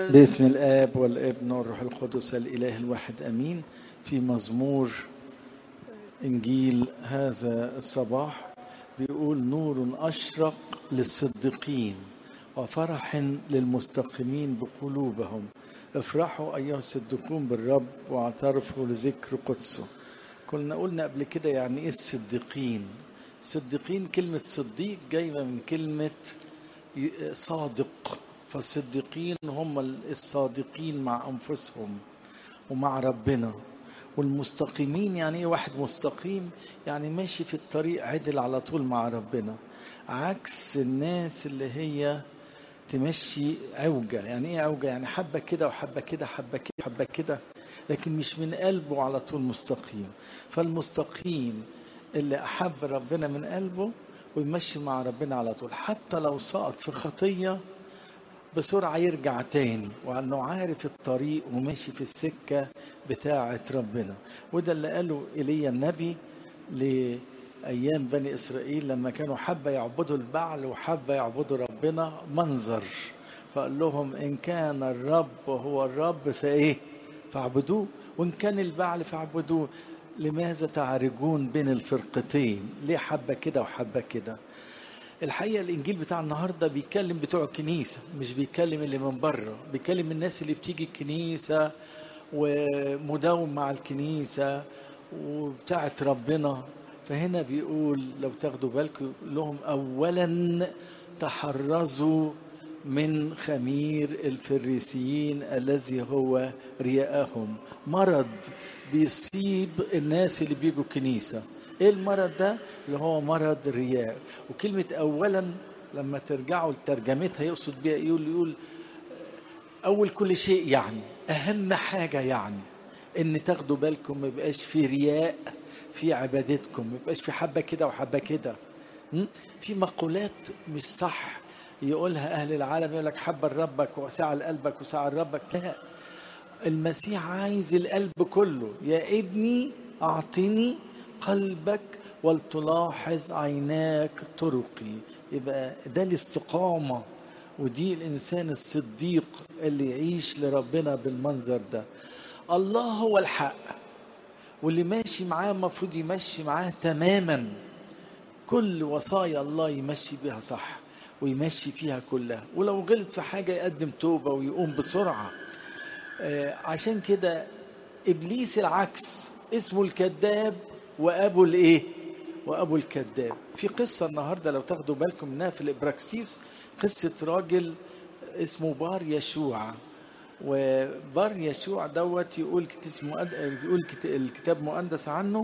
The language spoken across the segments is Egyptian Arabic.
باسم الآب والابن والروح القدس الإله الواحد أمين في مزمور إنجيل هذا الصباح بيقول نور أشرق للصديقين وفرح للمستقيمين بقلوبهم افرحوا أيها الصديقون بالرب واعترفوا لذكر قدسه كنا قلنا قبل كده يعني إيه الصديقين صديقين كلمة صديق جاية من كلمة صادق فالصديقين هم الصادقين مع أنفسهم ومع ربنا والمستقيمين يعني ايه واحد مستقيم يعني ماشي في الطريق عدل على طول مع ربنا عكس الناس اللي هي تمشي عوجة يعني ايه عوجة يعني حبة كده وحبة كده حبة كده حبة كده لكن مش من قلبه على طول مستقيم فالمستقيم اللي أحب ربنا من قلبه ويمشي مع ربنا على طول حتى لو سقط في خطية بسرعة يرجع تاني وأنه عارف الطريق وماشي في السكة بتاعة ربنا وده اللي قاله إيليا النبي لأيام بني إسرائيل لما كانوا حبة يعبدوا البعل وحبة يعبدوا ربنا منظر فقال لهم إن كان الرب هو الرب فإيه فاعبدوه وإن كان البعل فاعبدوه لماذا تعرجون بين الفرقتين ليه حبة كده وحبة كده الحقيقة الإنجيل بتاع النهاردة بيتكلم بتوع الكنيسة مش بيتكلم اللي من بره بيتكلم الناس اللي بتيجي الكنيسة ومداوم مع الكنيسة وبتاعت ربنا فهنا بيقول لو تاخدوا بالكم لهم أولا تحرزوا من خمير الفريسيين الذي هو رياءهم مرض بيصيب الناس اللي بيجوا الكنيسه ايه المرض ده اللي هو مرض الرياء وكلمة اولا لما ترجعوا لترجمتها يقصد بيها يقول يقول اول كل شيء يعني اهم حاجة يعني ان تاخدوا بالكم ما يبقاش في رياء في عبادتكم ما يبقاش في حبة كده وحبة كده في مقولات مش صح يقولها اهل العالم يقول لك حب ربك وساعة لقلبك وساعة لربك لا المسيح عايز القلب كله يا ابني اعطني قلبك ولتلاحظ عيناك طرقي يبقى ده الاستقامة ودي الإنسان الصديق اللي يعيش لربنا بالمنظر ده الله هو الحق واللي ماشي معاه المفروض يمشي معاه تماما كل وصايا الله يمشي بيها صح ويمشي فيها كلها ولو غلط في حاجة يقدم توبة ويقوم بسرعة آه عشان كده إبليس العكس اسمه الكذاب وابو الايه وابو الكذاب في قصه النهارده لو تاخدوا بالكم منها في الابراكسيس قصه راجل اسمه بار يشوع وبار يشوع دوت يقول بيقول الكتاب مقدس عنه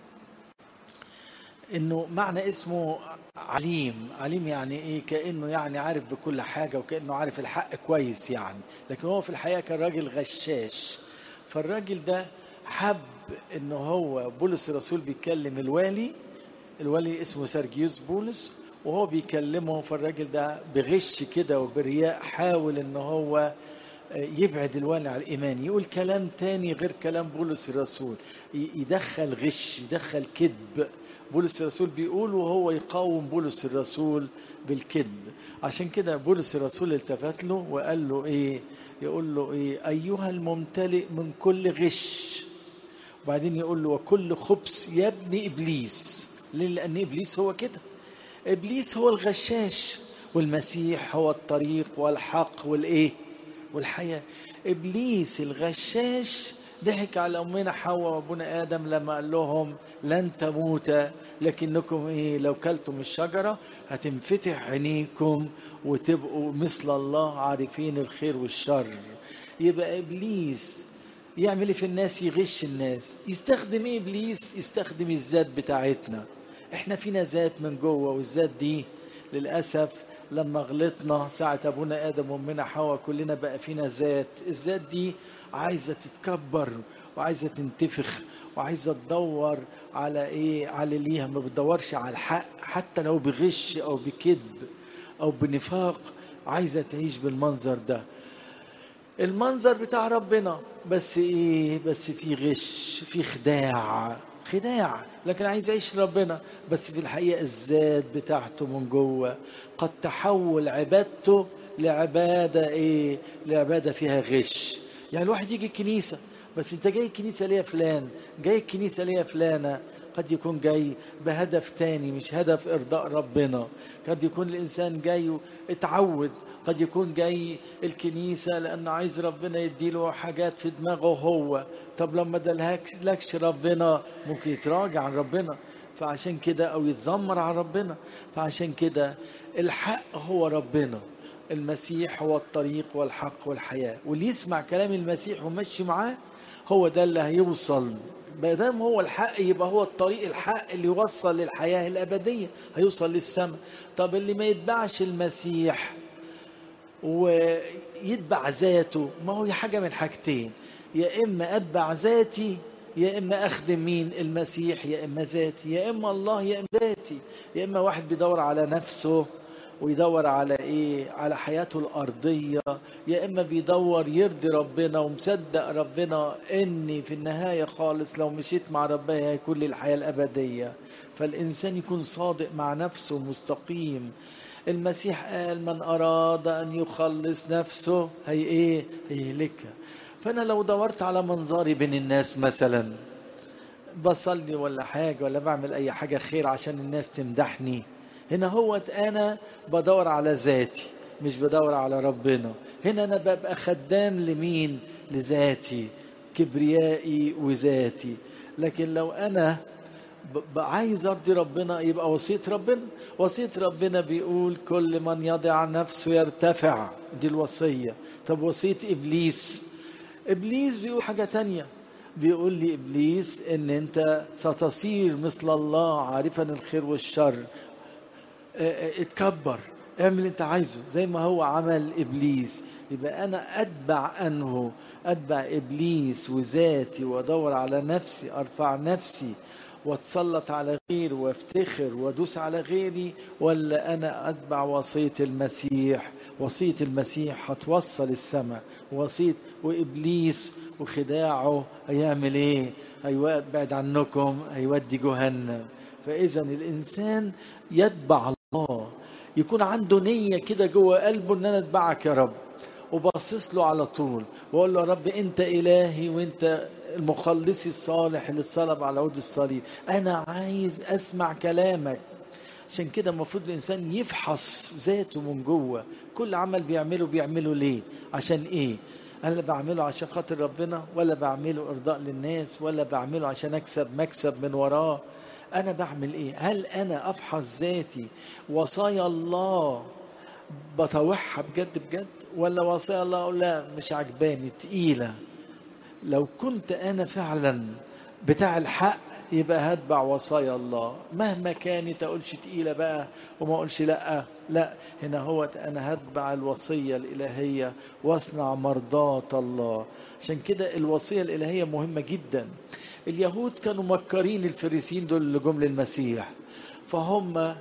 انه معنى اسمه عليم عليم يعني ايه كانه يعني عارف بكل حاجه وكانه عارف الحق كويس يعني لكن هو في الحقيقه كان راجل غشاش فالراجل ده حب ان هو بولس الرسول بيكلم الوالي الوالي اسمه سرجيوس بولس وهو بيكلمه فالراجل ده بغش كده وبرياء حاول ان هو يبعد الوالي على الايمان يقول كلام تاني غير كلام بولس الرسول يدخل غش يدخل كذب بولس الرسول بيقول وهو يقاوم بولس الرسول بالكذب عشان كده بولس الرسول التفت له وقال له ايه يقول له ايه ايها الممتلئ من كل غش وبعدين يقول له وكل خبث يا ابن ابليس ليه لان ابليس هو كده ابليس هو الغشاش والمسيح هو الطريق والحق والايه والحياه ابليس الغشاش ضحك على امنا حواء وابونا ادم لما قال لهم لن تموتا لكنكم ايه لو كلتم الشجره هتنفتح عينيكم وتبقوا مثل الله عارفين الخير والشر يبقى ابليس يعمل ايه في الناس يغش الناس يستخدم ايه ابليس يستخدم الذات بتاعتنا احنا فينا ذات من جوه والذات دي للاسف لما غلطنا ساعة ابونا ادم وامنا حواء كلنا بقى فينا ذات الذات دي عايزة تتكبر وعايزة تنتفخ وعايزة تدور على ايه على ليها ما بتدورش على الحق حتى لو بغش او بكذب او بنفاق عايزة تعيش بالمنظر ده المنظر بتاع ربنا بس ايه بس في غش في خداع خداع لكن عايز يعيش ربنا بس في الحقيقة الذات بتاعته من جوه قد تحول عبادته لعبادة ايه لعبادة فيها غش يعني الواحد يجي الكنيسة بس انت جاي الكنيسة ليه يا فلان جاي الكنيسة ليه يا فلانة قد يكون جاي بهدف تاني مش هدف إرضاء ربنا قد يكون الإنسان جاي اتعود قد يكون جاي الكنيسة لأنه عايز ربنا يديله حاجات في دماغه هو طب لما دلهكش ربنا ممكن يتراجع عن ربنا فعشان كده أو يتذمر على ربنا فعشان كده الحق هو ربنا المسيح هو الطريق والحق والحياة واللي يسمع كلام المسيح ومشي معاه هو ده اللي هيوصل ما دام هو الحق يبقى هو الطريق الحق اللي يوصل للحياة الأبدية هيوصل للسماء طب اللي ما يتبعش المسيح ويتبع ذاته ما هو حاجة من حاجتين يا إما أتبع ذاتي يا إما أخدم مين المسيح يا إما ذاتي يا إما الله يا إما ذاتي يا إما واحد بيدور على نفسه ويدور على ايه على حياته الارضيه يا اما بيدور يرضي ربنا ومصدق ربنا اني في النهايه خالص لو مشيت مع ربنا هيكون لي الحياه الابديه فالانسان يكون صادق مع نفسه مستقيم المسيح قال من اراد ان يخلص نفسه هي ايه هيهلكها فانا لو دورت على منظري بين الناس مثلا بصلي ولا حاجه ولا بعمل اي حاجه خير عشان الناس تمدحني هنا هو انا بدور على ذاتي مش بدور على ربنا هنا انا ببقى خدام لمين لذاتي كبريائي وذاتي لكن لو انا عايز ارضي ربنا يبقى وصيه ربنا وصيه ربنا بيقول كل من يضع نفسه يرتفع دي الوصيه طب وصيه ابليس ابليس بيقول حاجه تانية بيقول لي ابليس ان انت ستصير مثل الله عارفا الخير والشر اتكبر اعمل انت عايزه زي ما هو عمل ابليس يبقى انا اتبع انه اتبع ابليس وذاتي وادور على نفسي ارفع نفسي واتسلط على غيري وافتخر وادوس على غيري ولا انا اتبع وصيه المسيح وصيه المسيح هتوصل السماء وصيه وابليس وخداعه هيعمل ايه هيبعد عنكم هيودي جهنم فاذا الانسان يتبع الله يكون عنده نية كده جوه قلبه ان انا اتبعك يا رب وباصص له على طول واقول له يا رب انت الهي وانت المخلصي الصالح اللي اتصلب على عود الصليب انا عايز اسمع كلامك عشان كده المفروض الانسان يفحص ذاته من جوه كل عمل بيعمله بيعمله ليه عشان ايه هل بعمله عشان خاطر ربنا ولا بعمله ارضاء للناس ولا بعمله عشان اكسب مكسب من وراه انا بعمل ايه هل انا افحص ذاتي وصايا الله بطوعها بجد بجد ولا وصايا الله اقول لا مش عجباني تقيله لو كنت انا فعلا بتاع الحق يبقى هتبع وصايا الله مهما كانت اقولش تقيله بقى وما اقولش لا لا هنا هو انا هتبع الوصيه الالهيه واصنع مرضات الله عشان كده الوصيه الالهيه مهمه جدا اليهود كانوا مكرين الفريسين دول اللي جم للمسيح فهم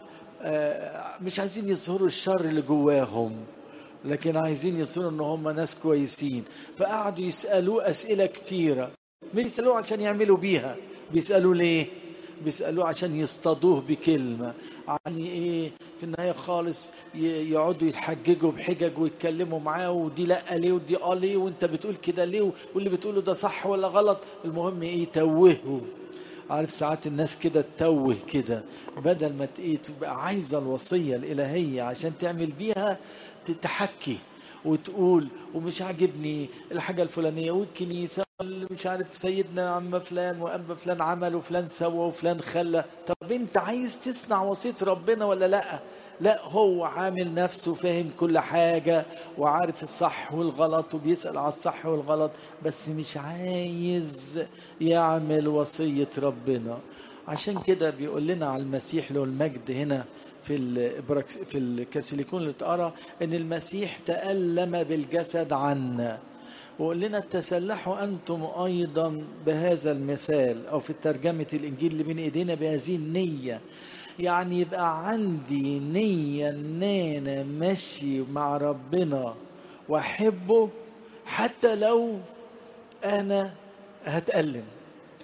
مش عايزين يظهروا الشر اللي جواهم لكن عايزين يظهروا ان هم ناس كويسين فقعدوا يسالوه اسئله كتيره بيسالوه عشان يعملوا بيها بيسالوه ليه بيسالوه عشان يصطادوه بكلمه يعني ايه في النهايه خالص يقعدوا يتحججوا بحجج ويتكلموا معاه ودي لا ليه ودي اه ليه وانت بتقول كده ليه واللي بتقوله ده صح ولا غلط المهم ايه توهوا عارف ساعات الناس كده تتوه كده بدل ما ايه تبقى عايزه الوصيه الالهيه عشان تعمل بيها تحكي وتقول ومش عاجبني الحاجة الفلانية والكنيسة مش عارف سيدنا عم فلان وأب فلان عمل وفلان سوى وفلان خلى طب انت عايز تصنع وصية ربنا ولا لا لا هو عامل نفسه فاهم كل حاجة وعارف الصح والغلط وبيسأل على الصح والغلط بس مش عايز يعمل وصية ربنا عشان كده بيقول لنا على المسيح له المجد هنا في البراكس في الكاسيليكون اللي اتقرا ان المسيح تألم بالجسد عنا وقول لنا تسلحوا انتم ايضا بهذا المثال او في ترجمه الانجيل اللي بين ايدينا بهذه النيه يعني يبقى عندي نيه ان انا ماشي مع ربنا واحبه حتى لو انا هتألم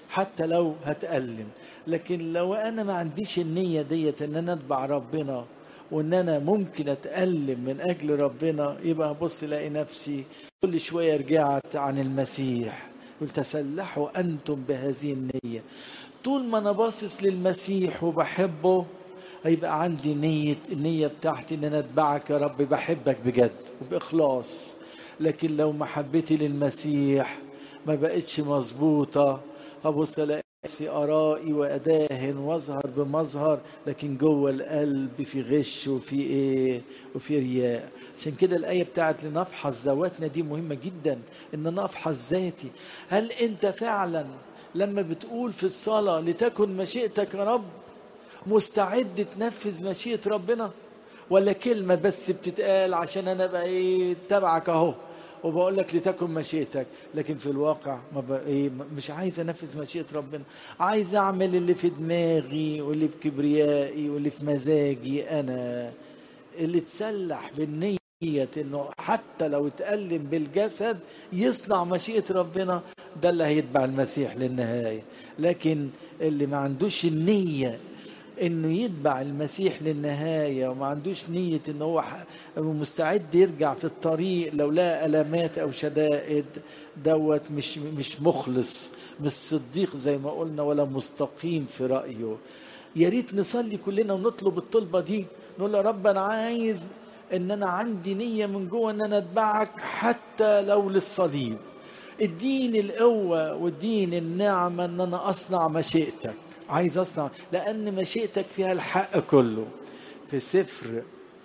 حتى لو هتألم لكن لو انا ما عنديش النية ديت ان انا اتبع ربنا وان انا ممكن اتألم من اجل ربنا يبقى بص الاقي نفسي كل شوية رجعت عن المسيح قلت تسلحوا انتم بهذه النية طول ما انا باصص للمسيح وبحبه هيبقى عندي نية النية بتاعتي ان انا اتبعك يا رب بحبك بجد وباخلاص لكن لو محبتي للمسيح ما بقتش مظبوطة هبص الاقي نفسي ارائي واداهن واظهر بمظهر لكن جوه القلب في غش وفي ايه وفي رياء عشان كده الايه بتاعت لنفحص ذواتنا دي مهمه جدا ان انا افحص ذاتي هل انت فعلا لما بتقول في الصلاه لتكن مشيئتك يا رب مستعد تنفذ مشيئه ربنا ولا كلمه بس بتتقال عشان انا بقى ايه تبعك اهو وبقول لك لتكن مشيئتك لكن في الواقع ما بقى إيه مش عايز انفذ مشيئه ربنا عايز اعمل اللي في دماغي واللي بكبريائي واللي في مزاجي انا اللي تسلح بالنيه انه حتى لو اتألم بالجسد يصنع مشيئه ربنا ده اللي هيتبع المسيح للنهايه لكن اللي ما عندوش النيه انه يتبع المسيح للنهايه وما عندوش نيه ان هو مستعد يرجع في الطريق لو لقى الامات او شدائد دوت مش مش مخلص مش صديق زي ما قلنا ولا مستقيم في رايه يا ريت نصلي كلنا ونطلب الطلبه دي نقول يا رب انا عايز ان انا عندي نيه من جوه ان انا اتبعك حتى لو للصليب اديني القوه واديني النعمه ان انا اصنع مشيئتك عايز اصنع لان مشيئتك فيها الحق كله في سفر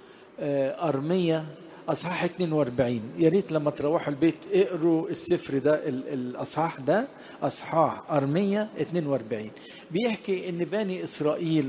ارميه اصحاح 42 يا ريت لما تروحوا البيت اقروا السفر ده الاصحاح ده اصحاح ارميه 42 بيحكي ان بني اسرائيل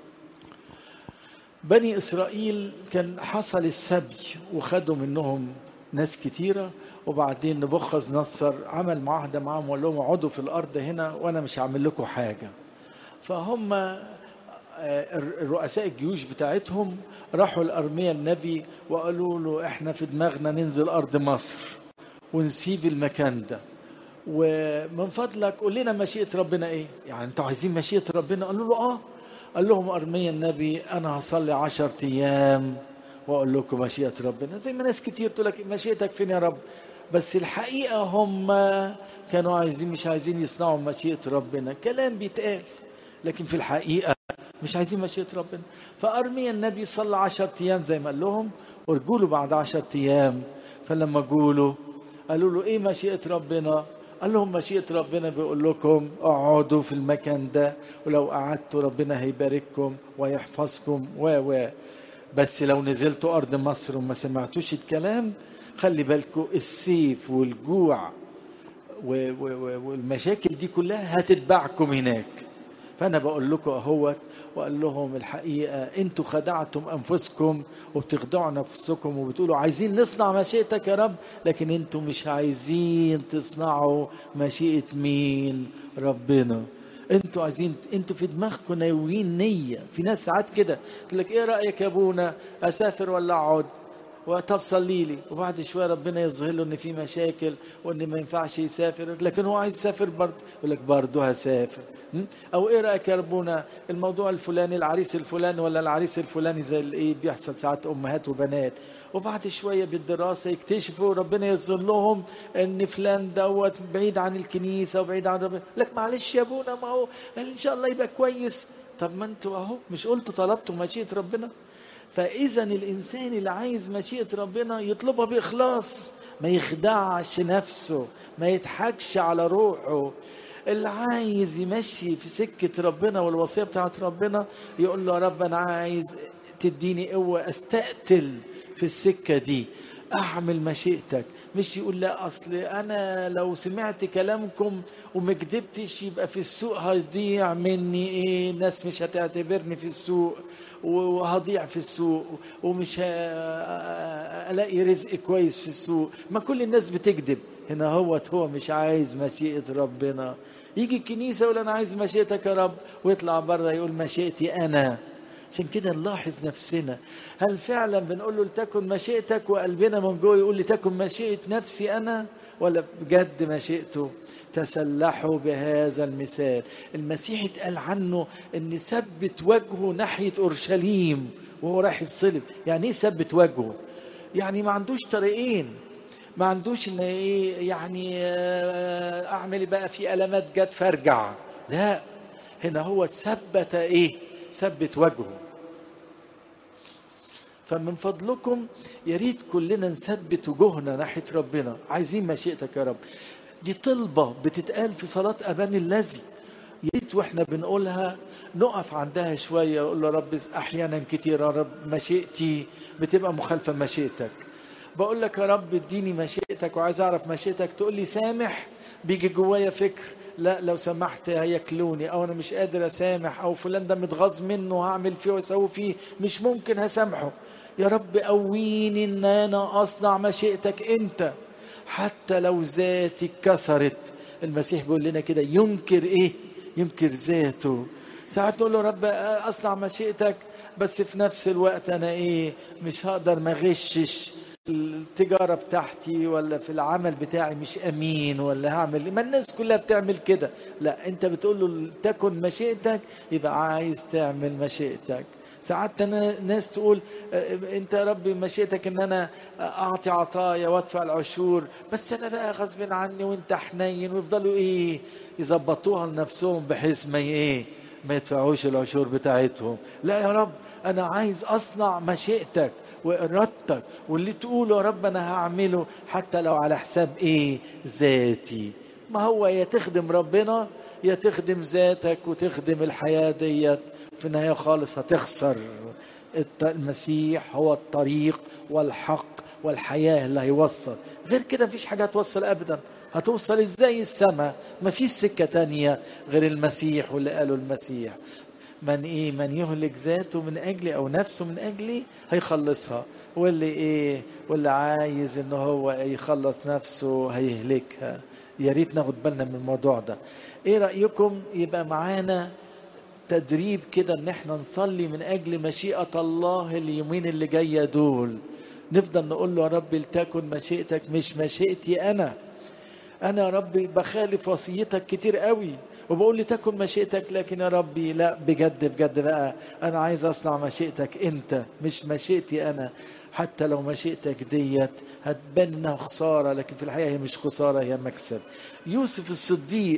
بني اسرائيل كان حصل السبي وخدوا منهم ناس كتيره وبعدين نبخذ نصر عمل معاهده معاهم وقال لهم اقعدوا في الارض هنا وانا مش هعمل لكم حاجه فهم رؤساء الجيوش بتاعتهم راحوا لأرميا النبي وقالوا له احنا في دماغنا ننزل أرض مصر ونسيب المكان ده ومن فضلك قول لنا مشيئة ربنا ايه يعني انتوا عايزين مشيئة ربنا قالوا له اه قال لهم أرميا النبي أنا هصلي عشر أيام وأقول لكم مشيئة ربنا زي ما ناس كتير تقول لك مشيئتك فين يا رب بس الحقيقة هم كانوا عايزين مش عايزين يصنعوا مشيئة ربنا كلام بيتقال لكن في الحقيقة مش عايزين مشيئة ربنا فأرميا النبي صلى عشر أيام زي ما قال لهم ورجوله بعد عشر أيام فلما جوله قالوا له إيه مشيئة ربنا قال لهم مشيئة ربنا بيقول لكم اقعدوا في المكان ده ولو قعدتوا ربنا هيبارككم ويحفظكم و و بس لو نزلتوا أرض مصر وما سمعتوش الكلام خلي بالكم السيف والجوع والمشاكل دي كلها هتتبعكم هناك فانا بقول لكم اهوت وقال لهم الحقيقه انتوا خدعتم انفسكم وبتخدعوا نفسكم وبتقولوا عايزين نصنع مشيئتك يا رب لكن انتوا مش عايزين تصنعوا مشيئه مين ربنا انتوا عايزين انتوا في دماغكم ناويين نيه في ناس ساعات كده تقول لك ايه رايك يا ابونا اسافر ولا اقعد طب صلي لي وبعد شويه ربنا يظهر له ان في مشاكل وان ما ينفعش يسافر لكن هو عايز يسافر برضه يقول لك برضه هسافر او ايه رايك يا ربنا الموضوع الفلاني العريس الفلاني ولا العريس الفلاني زي الايه بيحصل ساعات امهات وبنات وبعد شويه بالدراسه يكتشفوا ربنا يظهر لهم ان فلان دوت بعيد عن الكنيسه وبعيد عن ربنا لك معلش يا ابونا ما هو ان شاء الله يبقى كويس طب ما انتوا اهو مش قلتوا طلبتوا مشيئه ربنا فاذا الانسان اللي عايز مشيئه ربنا يطلبها باخلاص ما يخدعش نفسه ما يضحكش على روحه اللي عايز يمشي في سكة ربنا والوصية بتاعت ربنا يقول له يا رب أنا عايز تديني قوة أستقتل في السكة دي أعمل مشيئتك مش يقول لا أصل أنا لو سمعت كلامكم وما كدبتش يبقى في السوق هيضيع مني إيه الناس مش هتعتبرني في السوق وهضيع في السوق ومش الاقي رزق كويس في السوق ما كل الناس بتكذب هنا هو هو مش عايز مشيئة ربنا يجي الكنيسة يقول أنا عايز مشيئتك يا رب ويطلع بره يقول مشيئتي أنا عشان كده نلاحظ نفسنا هل فعلا بنقول له لتكن مشيئتك وقلبنا من جوه يقول لتكن مشيئة نفسي أنا ولا بجد مشيئته تسلحوا بهذا المثال المسيح اتقال عنه ان ثبت وجهه ناحية اورشليم وهو رايح الصلب يعني ايه ثبت وجهه يعني ما عندوش طريقين ما عندوش ان ايه يعني اعمل بقى في علامات جت فارجع لا هنا هو ثبت ايه ثبت وجهه فمن فضلكم يا ريت كلنا نثبت وجوهنا ناحيه ربنا عايزين مشيئتك يا رب دي طلبه بتتقال في صلاه ابان الذي يا ريت واحنا بنقولها نقف عندها شويه ونقول له رب احيانا كتير يا رب مشيئتي بتبقى مخالفه مشيئتك بقول لك يا رب اديني مشيئتك وعايز اعرف مشيئتك تقول لي سامح بيجي جوايا فكر لا لو سمحت هياكلوني او انا مش قادر اسامح او فلان ده متغاظ منه هعمل فيه واسوي فيه مش ممكن هسامحه يا رب قويني ان انا اصنع مشيئتك انت حتى لو ذاتي اتكسرت المسيح بيقول لنا كده ينكر ايه ينكر ذاته ساعات نقول له رب اصنع مشيئتك بس في نفس الوقت انا ايه مش هقدر ما اغشش التجارة بتاعتي ولا في العمل بتاعي مش أمين ولا هعمل ما الناس كلها بتعمل كده لا أنت بتقول له تكن مشيئتك يبقى عايز تعمل مشيئتك ساعات ناس تقول انت يا ربي مشيئتك ان انا اعطي عطايا وادفع العشور بس انا بقى غصب عني وانت حنين ويفضلوا ايه يظبطوها لنفسهم بحيث ما ايه ما يدفعوش العشور بتاعتهم لا يا رب انا عايز اصنع مشيئتك وارادتك واللي تقوله يا رب انا هعمله حتى لو على حساب ايه ذاتي ما هو يا تخدم ربنا يا تخدم ذاتك وتخدم الحياة ديت في النهاية خالص هتخسر المسيح هو الطريق والحق والحياة اللي هيوصل غير كده مفيش حاجة هتوصل أبدا هتوصل ازاي السماء مفيش سكة تانية غير المسيح واللي قاله المسيح من ايه من يهلك ذاته من اجلي او نفسه من اجلي هيخلصها واللي ايه واللي عايز ان هو يخلص نفسه هيهلكها يا ريت ناخد بالنا من الموضوع ده ايه رايكم يبقى معانا تدريب كده ان احنا نصلي من اجل مشيئه الله اليومين اللي جايه دول نفضل نقول له يا رب لتكن مشيئتك مش مشيئتي انا انا يا ربي بخالف وصيتك كتير قوي وبقول لي تكن مشيئتك لكن يا ربي لا بجد بجد بقى انا عايز اصنع مشيئتك انت مش مشيئتي انا حتى لو مشيئتك ديت هتبان انها خساره لكن في الحقيقه هي مش خساره هي مكسب يوسف الصديق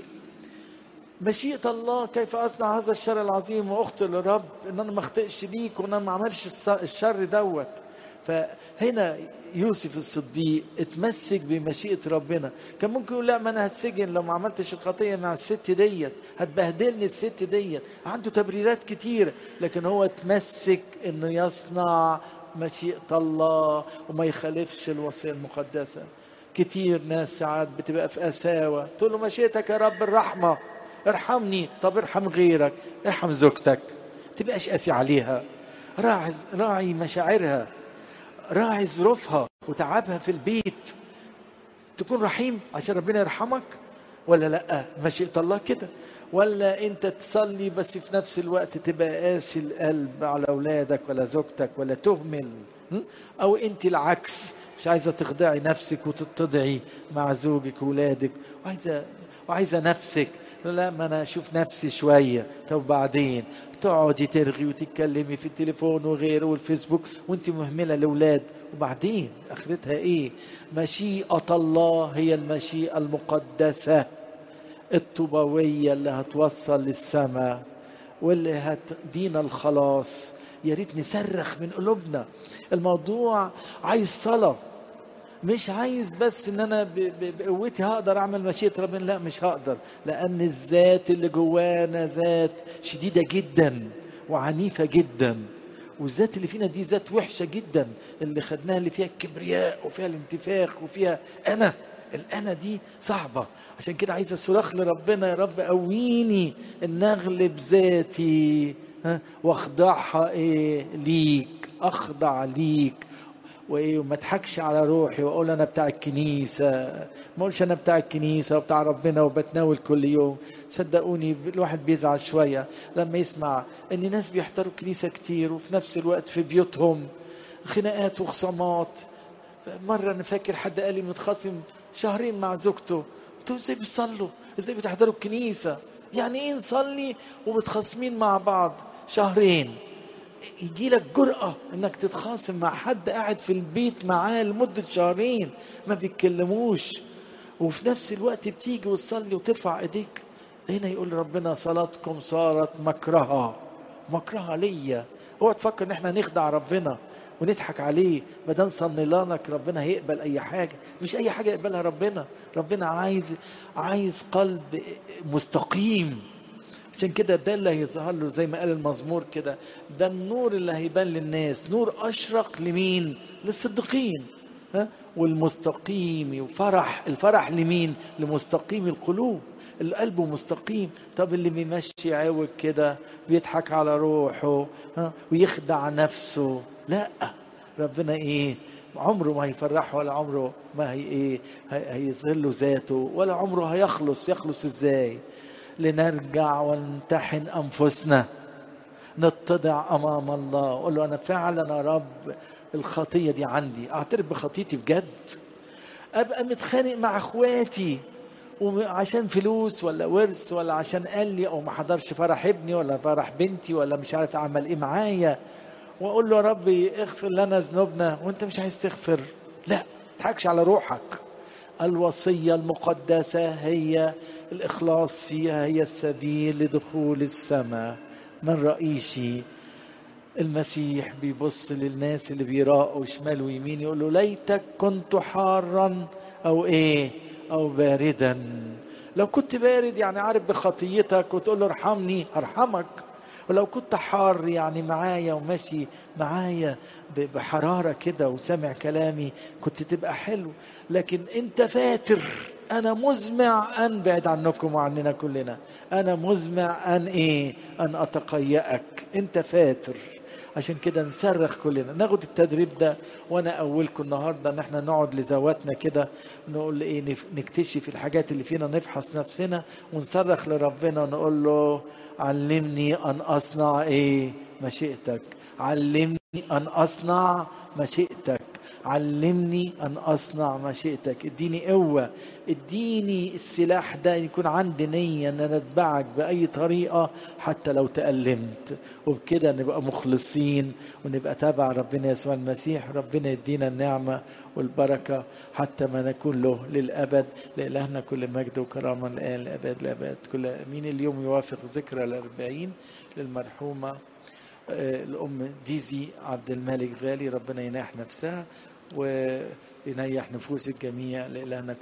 مشيئة الله كيف أصنع هذا الشر العظيم وأخطئ للرب إن أنا ما أخطئش ليك وإن أنا ما أعملش الشر دوت فهنا يوسف الصديق اتمسك بمشيئة ربنا كان ممكن يقول لا ما انا هتسجن لو ما عملتش الخطية مع الست ديت هتبهدلني الست ديت عنده تبريرات كتير لكن هو اتمسك انه يصنع مشيئة الله وما يخالفش الوصية المقدسة كتير ناس ساعات بتبقى في قساوة تقول له مشيئتك يا رب الرحمة ارحمني طب ارحم غيرك ارحم زوجتك تبقاش قاسي عليها راعي راعي مشاعرها راعي ظروفها وتعبها في البيت تكون رحيم عشان ربنا يرحمك ولا لا مشيئة الله كده ولا انت تصلي بس في نفس الوقت تبقى قاسي القلب على اولادك ولا زوجتك ولا تهمل او انت العكس مش عايزه تخضعي نفسك وتتضعي مع زوجك واولادك وعايزه وعايزه نفسك لا ما انا اشوف نفسي شويه طب بعدين تقعدي ترغي وتتكلمي في التليفون وغيره والفيسبوك وانت مهمله الاولاد وبعدين اخرتها ايه مشيئه الله هي المشيئه المقدسه الطوبويه اللي هتوصل للسماء واللي هتدينا الخلاص يا ريت نصرخ من قلوبنا الموضوع عايز صلاه مش عايز بس ان انا بقوتي هقدر اعمل مشيئه ربنا لا مش هقدر لان الذات اللي جوانا ذات شديده جدا وعنيفه جدا والذات اللي فينا دي ذات وحشه جدا اللي خدناها اللي فيها الكبرياء وفيها الانتفاخ وفيها انا الانا دي صعبه عشان كده عايز اصرخ لربنا يا رب قويني ان اغلب ذاتي ها واخضعها ايه ليك اخضع ليك وايه وما اضحكش على روحي واقول انا بتاع الكنيسه ما اقولش انا بتاع الكنيسه وبتاع ربنا وبتناول كل يوم صدقوني الواحد بيزعل شويه لما يسمع ان ناس بيحضروا الكنيسه كتير وفي نفس الوقت في بيوتهم خناقات وخصامات مره انا فاكر حد قال لي متخاصم شهرين مع زوجته قلت له ازاي بتصلوا ازاي بتحضروا الكنيسه يعني ايه نصلي ومتخاصمين مع بعض شهرين يجي لك جرأة انك تتخاصم مع حد قاعد في البيت معاه لمدة شهرين ما بيتكلموش وفي نفس الوقت بتيجي وتصلي وترفع ايديك هنا يقول ربنا صلاتكم صارت مكرهة مكرهة ليا اوعى تفكر ان احنا نخدع ربنا ونضحك عليه ما دام صلينا لك ربنا هيقبل اي حاجه مش اي حاجه يقبلها ربنا ربنا عايز عايز قلب مستقيم عشان كده ده اللي هيظهر له زي ما قال المزمور كده ده النور اللي هيبان للناس نور اشرق لمين للصديقين ها والمستقيم وفرح الفرح لمين لمستقيم القلوب القلب مستقيم طب اللي بيمشي عوج كده بيضحك على روحه ها ويخدع نفسه لا ربنا ايه عمره ما هيفرحه ولا عمره ما هي ايه هيظهر له ذاته ولا عمره هيخلص يخلص ازاي لنرجع ونمتحن انفسنا نتضع امام الله اقول له انا فعلا يا رب الخطيه دي عندي اعترف بخطيتي بجد ابقى متخانق مع اخواتي وعشان فلوس ولا ورث ولا عشان قال لي او ما حضرش فرح ابني ولا فرح بنتي ولا مش عارف اعمل ايه معايا واقول له يا ربي اغفر لنا ذنوبنا وانت مش عايز تغفر لا تضحكش على روحك الوصيه المقدسه هي الاخلاص فيها هي السبيل لدخول السماء من رئيسي المسيح بيبص للناس اللي بيراقوا شمال ويمين يقول له ليتك كنت حارا او ايه او باردا لو كنت بارد يعني عارف بخطيتك وتقول له ارحمني ارحمك ولو كنت حار يعني معايا وماشي معايا بحرارة كده وسامع كلامي كنت تبقى حلو لكن انت فاتر انا مزمع ان بعد عنكم وعننا كلنا انا مزمع ان ايه ان اتقيأك انت فاتر عشان كده نصرخ كلنا ناخد التدريب ده وانا اولكم النهارده ان احنا نقعد لذواتنا كده نقول ايه نكتشف الحاجات اللي فينا نفحص نفسنا ونصرخ لربنا ونقول له علمني ان اصنع ايه مشيئتك علمني ان اصنع مشيئتك علمني ان اصنع مشيئتك اديني قوه اديني السلاح ده يكون عندي نيه ان انا اتبعك باي طريقه حتى لو تألمت وبكده نبقى مخلصين ونبقى تابع ربنا يسوع المسيح ربنا يدينا النعمه والبركه حتى ما نكون له للابد لالهنا كل مجد وكرامه الان لابد الابد كل امين اليوم يوافق ذكرى الاربعين للمرحومه الأم ديزي عبد الملك غالي ربنا يناح نفسها وينيح نفوس الجميع لإلهنا